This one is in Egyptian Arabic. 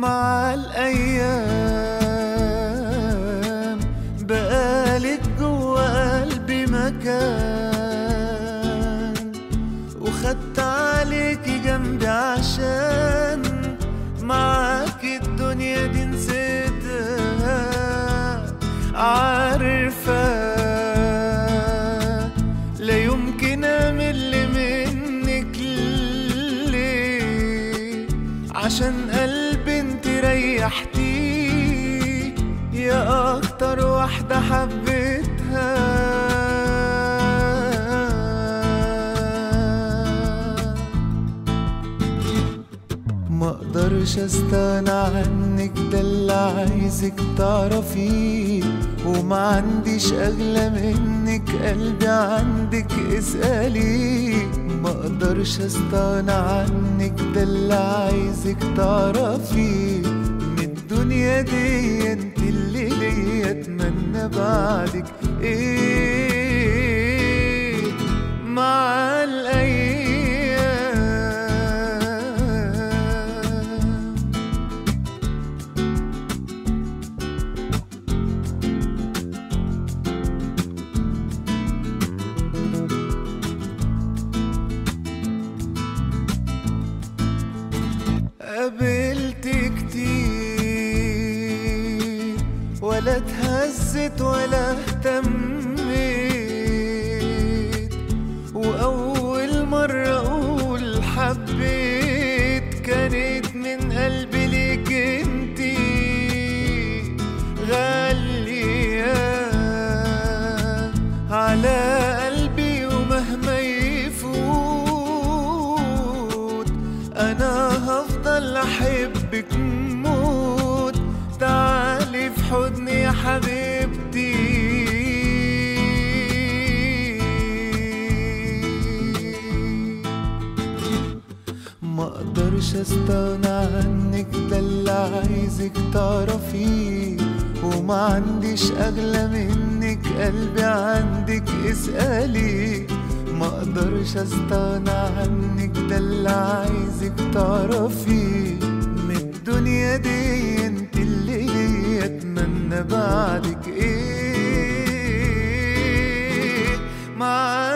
مع الأيام بقالك جوا قلبي مكان وخدت عليكي جنبي عشان معاك الدنيا دي نسيتها عارفة لا يمكن أمل منك ليه عشان قلبي انت ريحتيه يا أكتر واحدة حبيتها ما اقدرش استغنى عنك ده اللي عايزك تعرفيه وما عنديش اغلى منك قلبي عندك اسألي ما اقدرش استغنى عنك ده اللي عايزك تعرفيه من الدنيا دي انت اللي ليا اتمنى بعدك ايه مع الايام قابلت كتير ولا اتهزت ولا اهتميت وأول مرة أقول حبيت كانت من قلبي ليك انتي غالية على قلبي ومهما يفوت أنا هفضل أحبك موت تعالي في حضني يا حبيبتي ما اقدرش استغنى عنك ده اللي عايزك تعرفيه وما عنديش اغلى منك قلبي عندك اسألي ما اقدرش استغنى عنك ده اللي عايزك تعرفيه من الدنيا دي انت اللي ليا اتمنى بعدك ايه مع